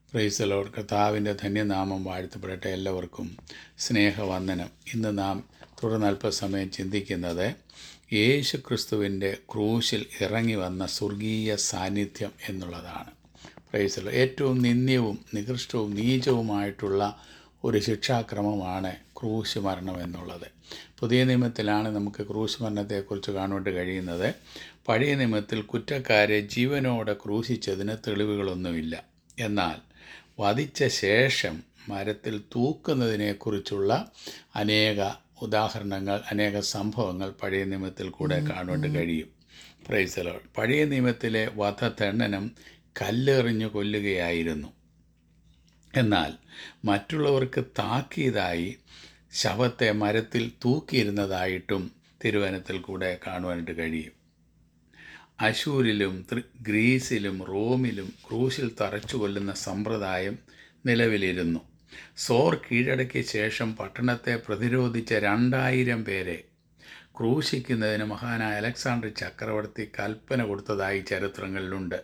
പ്രൈസലോട് കർത്താവിൻ്റെ ധന്യനാമം വാഴ്ത്തപ്പെടട്ടെ എല്ലാവർക്കും സ്നേഹവന്ദനം ഇന്ന് നാം തുടർന്ന് അല്പസമയം ചിന്തിക്കുന്നത് യേശു ക്രിസ്തുവിൻ്റെ ക്രൂശിൽ ഇറങ്ങി വന്ന സ്വർഗീയ സാന്നിധ്യം എന്നുള്ളതാണ് പ്രൈസലോ ഏറ്റവും നിന്ദ്യവും നികൃഷ്ടവും നീചവുമായിട്ടുള്ള ഒരു ശിക്ഷാക്രമമാണ് ക്രൂശ് മരണം എന്നുള്ളത് പുതിയ നിയമത്തിലാണ് നമുക്ക് ക്രൂശ് മരണത്തെക്കുറിച്ച് കാണുവാൻ കഴിയുന്നത് പഴയ നിയമത്തിൽ കുറ്റക്കാരെ ജീവനോടെ ക്രൂശിച്ചതിന് തെളിവുകളൊന്നുമില്ല എന്നാൽ വധിച്ച ശേഷം മരത്തിൽ തൂക്കുന്നതിനെക്കുറിച്ചുള്ള അനേക ഉദാഹരണങ്ങൾ അനേക സംഭവങ്ങൾ പഴയ നിയമത്തിൽ കൂടെ കാണുവാൻ കഴിയും പ്രൈസലോ പഴയ നിയമത്തിലെ വധദണ്ഡനം കല്ലെറിഞ്ഞു കൊല്ലുകയായിരുന്നു എന്നാൽ മറ്റുള്ളവർക്ക് താക്കീതായി ശവത്തെ മരത്തിൽ തൂക്കിയിരുന്നതായിട്ടും തിരുവനത്തിൽ കൂടെ കാണുവാനായിട്ട് കഴിയും അശൂരിലും ത്രി- ഗ്രീസിലും റോമിലും ക്രൂശിൽ തറച്ചു കൊല്ലുന്ന സമ്പ്രദായം നിലവിലിരുന്നു സോർ കീഴടക്കിയ ശേഷം പട്ടണത്തെ പ്രതിരോധിച്ച രണ്ടായിരം പേരെ ക്രൂശിക്കുന്നതിന് മഹാനായ അലക്സാണ്ടർ ചക്രവർത്തി കൽപ്പന കൊടുത്തതായി ചരിത്രങ്ങളിലുണ്ട്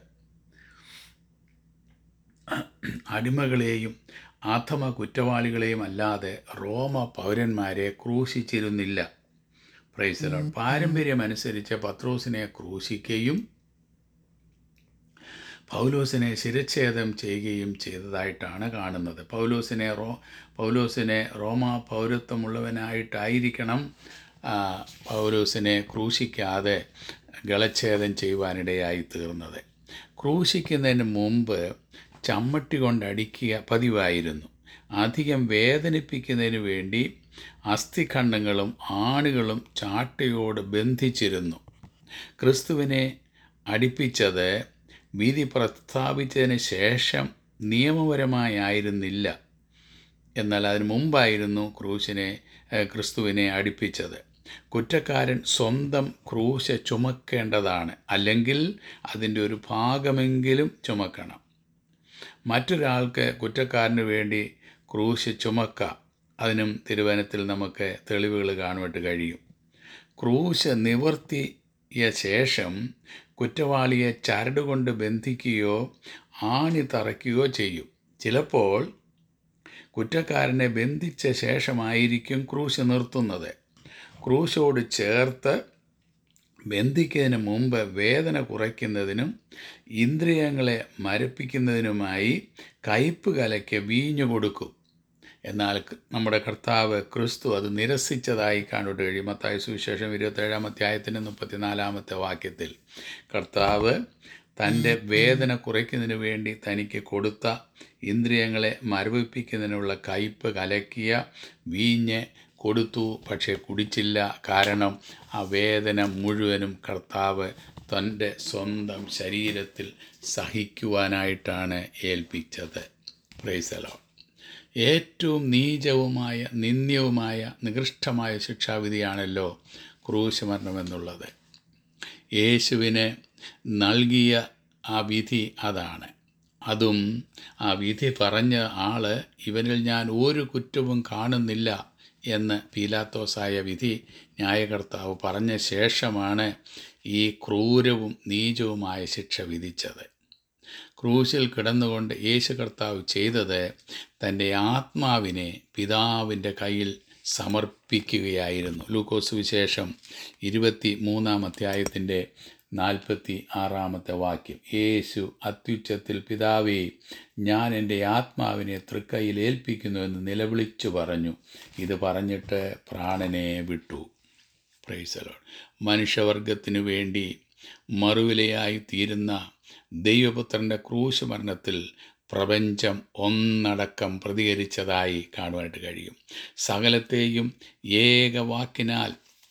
അടിമകളെയും ആഥമ കുറ്റവാളികളെയും അല്ലാതെ റോമ പൗരന്മാരെ ക്രൂശിച്ചിരുന്നില്ല പ്രൈസലോ പാരമ്പര്യമനുസരിച്ച് പത്രോസിനെ ക്രൂശിക്കുകയും പൗലോസിനെ ശിരച്ഛേദം ചെയ്യുകയും ചെയ്തതായിട്ടാണ് കാണുന്നത് പൗലോസിനെ റോ പൗലോസിനെ റോമ പൗരത്വമുള്ളവനായിട്ടായിരിക്കണം ആ, പൗലോസിനെ ക്രൂശിക്കാതെ ഗളച്ഛേദം ചെയ്യുവാനിടയായി തീർന്നത് ക്രൂശിക്കുന്നതിന് മുമ്പ് ചമ്മട്ടി കൊണ്ടടിക്കുക പതിവായിരുന്നു അധികം വേദനിപ്പിക്കുന്നതിന് വേണ്ടി അസ്ഥിഖണ്ഡങ്ങളും ആണുകളും ചാട്ടയോട് ബന്ധിച്ചിരുന്നു ക്രിസ്തുവിനെ അടിപ്പിച്ചത് വിധി പ്രസ്താവിച്ചതിന് ശേഷം നിയമപരമായിരുന്നില്ല എന്നാൽ അതിന് മുമ്പായിരുന്നു ക്രൂശിനെ ഏഹ്, ക്രിസ്തുവിനെ അടിപ്പിച്ചത് കുറ്റക്കാരൻ സ്വന്തം ക്രൂശ ചുമക്കേണ്ടതാണ് അല്ലെങ്കിൽ അതിൻ്റെ ഒരു ഭാഗമെങ്കിലും ചുമക്കണം മറ്റൊരാൾക്ക് കുറ്റക്കാരന് വേണ്ടി ക്രൂശ് ചുമക്കാം അതിനും തിരുവനത്തിൽ നമുക്ക് തെളിവുകൾ കാണുവാൻ കഴിയും ക്രൂശ് നിവർത്തിയ ശേഷം കുറ്റവാളിയെ ചരടുകൊണ്ട് ബന്ധിക്കുകയോ ആണി തറയ്ക്കുകയോ ചെയ്യും ചിലപ്പോൾ കുറ്റക്കാരനെ ബന്ധിച്ച ശേഷമായിരിക്കും ക്രൂശ് നിർത്തുന്നത് ക്രൂശോട് ചേർത്ത് ബന്ധിക്കുന്നതിന് മുമ്പ് വേദന കുറയ്ക്കുന്നതിനും ഇന്ദ്രിയങ്ങളെ മരപ്പിക്കുന്നതിനുമായി കയ്പ് കലയ്ക്ക് വീഞ്ഞു കൊടുക്കും എന്നാൽ ക- നമ്മുടെ കർത്താവ് ക്രിസ്തു അത് നിരസിച്ചതായി കാണുവാൻ കഴിയും മത്തായ സുവിശേഷം ഇരുപത്തേഴാം അധ്യായത്തിൻ്റെ മുപ്പത്തിനാലാമത്തെ വാക്യത്തിൽ കർത്താവ് തൻ്റെ വേദന കുറയ്ക്കുന്നതിന് വേണ്ടി തനിക്ക് കൊടുത്ത ഇന്ദ്രിയങ്ങളെ മരവിപ്പിക്കുന്നതിനുള്ള കയ്പ് കലക്കിയ വീഞ്ഞ് കൊടുത്തു പക്ഷേ കുടിച്ചില്ല കാരണം ആ വേദന മുഴുവനും കർത്താവ് തൻ്റെ സ്വന്തം ശരീരത്തിൽ സഹിക്കുവാനായിട്ടാണ് ഏൽപ്പിച്ചത് പ്രൈസലോ ഏറ്റവും നീചവുമായ നിന്ദ്യവുമായ നികൃഷ്ടമായ ശിക്ഷാവിധിയാണല്ലോ ക്രൂശ് മരണം എന്നുള്ളത് യേശുവിന് നൽകിയ ആ വിധി അതാണ് അതും ആ വിധി പറഞ്ഞ ആള് ഇവനിൽ ഞാൻ ഒരു കുറ്റവും കാണുന്നില്ല എന്ന് പീലാത്തോസായ വിധി ന്യായകർത്താവ് പറഞ്ഞ ശേഷമാണ് ഈ ക്രൂരവും നീചവുമായ ശിക്ഷ വിധിച്ചത് ക്രൂശിൽ കിടന്നുകൊണ്ട് യേശു കർത്താവ് ചെയ്തത് തൻ്റെ ആത്മാവിനെ പിതാവിൻ്റെ കയ്യിൽ സമർപ്പിക്കുകയായിരുന്നു ലൂക്കോസ് വിശേഷം ഇരുപത്തി മൂന്നാം അധ്യായത്തിൻ്റെ നാൽപ്പത്തി ആറാമത്തെ വാക്യം യേശു അത്യുച്ചത്തിൽ പിതാവേ ഞാൻ എൻ്റെ ആത്മാവിനെ തൃക്കൈയിൽ ഏൽപ്പിക്കുന്നു എന്ന് നിലവിളിച്ചു പറഞ്ഞു ഇത് പറഞ്ഞിട്ട് പ്രാണനെ വിട്ടു പ്രൈസലോൺ മനുഷ്യവർഗത്തിനു വേണ്ടി മറുവിലയായി തീരുന്ന ദൈവപുത്രൻ്റെ ക്രൂശ് മരണത്തിൽ പ്രപഞ്ചം ഒന്നടക്കം പ്രതികരിച്ചതായി കാണുവാനായിട്ട് കഴിയും സകലത്തെയും ഏകവാക്കിനാൽ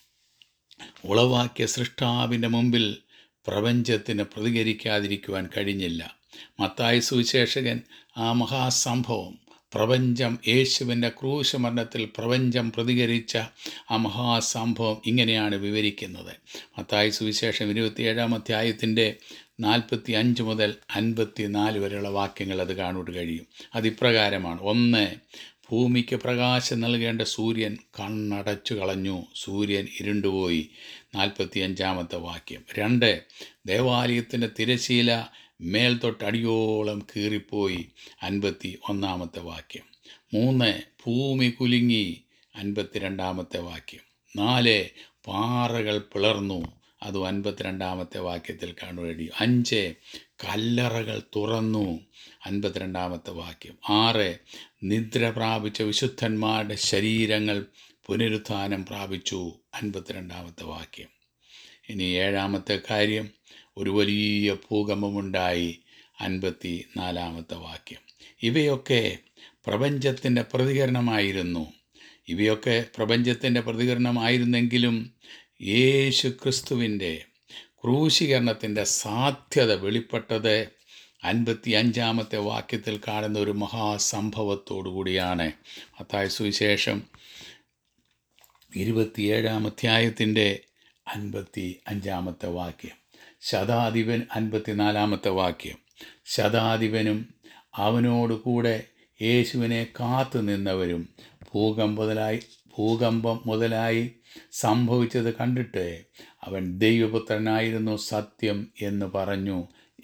ഉളവാക്കിയ സൃഷ്ടാവിൻ്റെ മുമ്പിൽ പ്രപഞ്ചത്തിന് പ്രതികരിക്കാതിരിക്കുവാൻ കഴിഞ്ഞില്ല മത്തായ സുവിശേഷകൻ ആ മഹാസംഭവം പ്രപഞ്ചം യേശുവിൻ്റെ ക്രൂശ മരണത്തിൽ പ്രപഞ്ചം പ്രതികരിച്ച ആ മഹാസംഭവം ഇങ്ങനെയാണ് വിവരിക്കുന്നത് മത്തായ സുവിശേഷം ഇരുപത്തിയേഴാം അധ്യായത്തിൻ്റെ നാൽപ്പത്തി അഞ്ച് മുതൽ അൻപത്തി നാല് വരെയുള്ള വാക്യങ്ങൾ അത് കാണുവാൻ കഴിയും അതിപ്രകാരമാണ് ഒന്ന് ഭൂമിക്ക് പ്രകാശം നൽകേണ്ട സൂര്യൻ കണ്ണടച്ചു കളഞ്ഞു സൂര്യൻ ഇരുണ്ടുപോയി നാൽപ്പത്തി അഞ്ചാമത്തെ വാക്യം രണ്ട് ദേവാലയത്തിൻ്റെ തിരശീല മേൽ തൊട്ട് അടിയോളം കീറിപ്പോയി അൻപത്തി ഒന്നാമത്തെ വാക്യം മൂന്ന് ഭൂമി കുലുങ്ങി അൻപത്തിരണ്ടാമത്തെ വാക്യം നാല് പാറകൾ പിളർന്നു അതും അൻപത്തിരണ്ടാമത്തെ വാക്യത്തിൽ കാണുവേണ്ടി അഞ്ച് കല്ലറകൾ തുറന്നു അൻപത്തിരണ്ടാമത്തെ വാക്യം ആറ് നിദ്ര പ്രാപിച്ച വിശുദ്ധന്മാരുടെ ശരീരങ്ങൾ പുനരുത്ഥാനം പ്രാപിച്ചു അൻപത്തിരണ്ടാമത്തെ വാക്യം ഇനി ഏഴാമത്തെ കാര്യം ഒരു വലിയ ഭൂകമ്പമുണ്ടായി അൻപത്തി നാലാമത്തെ വാക്യം ഇവയൊക്കെ പ്രപഞ്ചത്തിൻ്റെ പ്രതികരണമായിരുന്നു ഇവയൊക്കെ പ്രപഞ്ചത്തിൻ്റെ പ്രതികരണമായിരുന്നെങ്കിലും യേശു ക്രിസ്തുവിൻ്റെ ക്രൂശീകരണത്തിൻ്റെ സാധ്യത വെളിപ്പെട്ടത് അൻപത്തി അഞ്ചാമത്തെ വാക്യത്തിൽ കാണുന്ന ഒരു മഹാസംഭവത്തോടു കൂടിയാണ് അത്തായ സുവിശേഷം ഇരുപത്തിയേഴാം അധ്യായത്തിൻ്റെ അൻപത്തി അഞ്ചാമത്തെ വാക്യം ശതാധിപൻ അൻപത്തിനാലാമത്തെ വാക്യം ശതാധിപനും അവനോട് കൂടെ യേശുവിനെ കാത്തു നിന്നവരും ഭൂകമ്പം മുതലായി ഭൂകമ്പം മുതലായി സംഭവിച്ചത് കണ്ടിട്ട് അവൻ ദൈവപുത്രനായിരുന്നു സത്യം എന്ന് പറഞ്ഞു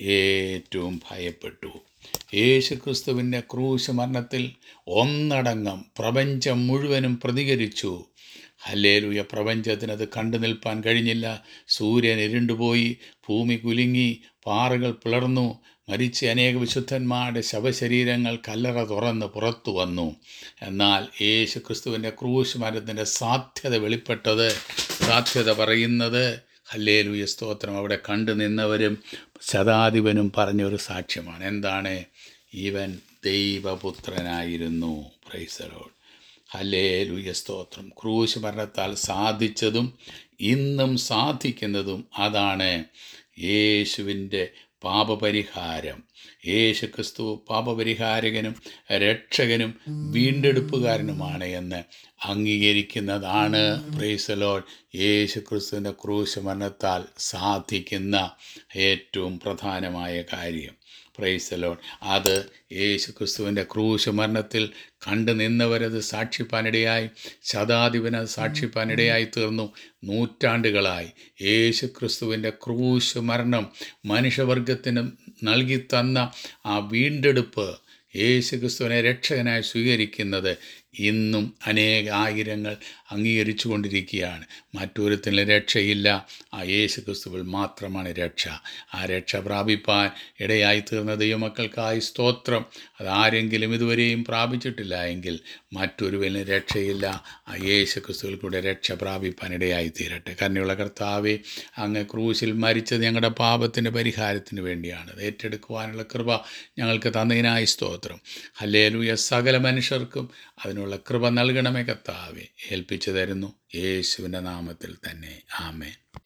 ഏറ്റവും ഭയപ്പെട്ടു യേശു ക്രിസ്തുവിൻ്റെ ക്രൂശ് മരണത്തിൽ ഒന്നടങ്കം പ്രപഞ്ചം മുഴുവനും പ്രതികരിച്ചു ഹല്ലേലൂയ പ്രപഞ്ചത്തിനത് കണ്ടു നിൽപ്പാൻ കഴിഞ്ഞില്ല സൂര്യൻ ഇരുണ്ടുപോയി ഭൂമി കുലുങ്ങി പാറകൾ പിളർന്നു മരിച്ച അനേക വിശുദ്ധന്മാരുടെ ശവശരീരങ്ങൾ കല്ലറ തുറന്ന് പുറത്തു വന്നു എന്നാൽ യേശു ക്രിസ്തുവിൻ്റെ ക്രൂശ് മരത്തിൻ്റെ സാധ്യത വെളിപ്പെട്ടത് സാധ്യത പറയുന്നത് ഹല്ലേലൂയ സ്തോത്രം അവിടെ കണ്ടു നിന്നവരും ശതാധിപനും പറഞ്ഞൊരു സാക്ഷ്യമാണ് എന്താണ് ഇവൻ ദൈവപുത്രനായിരുന്നു പ്രൈസലോട് ഹല്ലേലൂയ സ്തോത്രം ക്രൂശ് മരണത്താൽ സാധിച്ചതും ഇന്നും സാധിക്കുന്നതും അതാണ് യേശുവിൻ്റെ പാപപരിഹാരം യേശു ക്രിസ്തു പാപപരിഹാരകനും രക്ഷകനും വീണ്ടെടുപ്പുകാരനുമാണ് എന്ന് അംഗീകരിക്കുന്നതാണ് പ്രൈസലോൾ യേശു ക്രിസ്തുവിൻ്റെ ക്രൂശ് മരണത്താൽ സാധിക്കുന്ന ഏറ്റവും പ്രധാനമായ കാര്യം പ്രൈസലോൺ അത് യേശു ക്രിസ്തുവിൻ്റെ ക്രൂശ് മരണത്തിൽ കണ്ടു നിന്നവരത് സാക്ഷിപ്പാനിടയായി ശതാധിപനത് സാക്ഷിപ്പാനിടയായി തീർന്നു നൂറ്റാണ്ടുകളായി യേശു ക്രിസ്തുവിൻ്റെ ക്രൂശ് മരണം മനുഷ്യവർഗത്തിന് നൽകി തന്ന ആ വീണ്ടെടുപ്പ് യേശു ക്രിസ്തുവിനെ രക്ഷകനായി സ്വീകരിക്കുന്നത് ഇന്നും അനേക ആയിരങ്ങൾ അംഗീകരിച്ചു കൊണ്ടിരിക്കുകയാണ് മറ്റൊരുത്തിന് രക്ഷയില്ല ആ യേശു ക്രിസ്തുവിൽ മാത്രമാണ് രക്ഷ ആ രക്ഷ പ്രാപിപ്പാൻ ഇടയായി തീർന്ന ദൈവമക്കൾക്കായി സ്തോത്രം അതാരെങ്കിലും ഇതുവരെയും പ്രാപിച്ചിട്ടില്ല എങ്കിൽ മറ്റൊരുവന് രക്ഷയില്ല ആ യേശു ക്രിസ്തുവിൽ കൂടെ രക്ഷ പ്രാപിപ്പാൻ ഇടയായി തീരട്ടെ കരുണയുള്ള കർത്താവെ അങ്ങ് ക്രൂശിൽ മരിച്ചത് ഞങ്ങളുടെ പാപത്തിൻ്റെ പരിഹാരത്തിന് വേണ്ടിയാണ് അത് ഏറ്റെടുക്കുവാനുള്ള കൃപ ഞങ്ങൾക്ക് തന്നതിനായി സ്തോത്രം ഹല്ലേലൂയ സകല മനുഷ്യർക്കും അതിനുള്ള കൃപ നൽകണമേ കർത്താവെ ഏൽപ്പിച്ചു തരുന്നു യേശുവിൻ്റെ നാമത്തിൽ തന്നെ ആമേൻ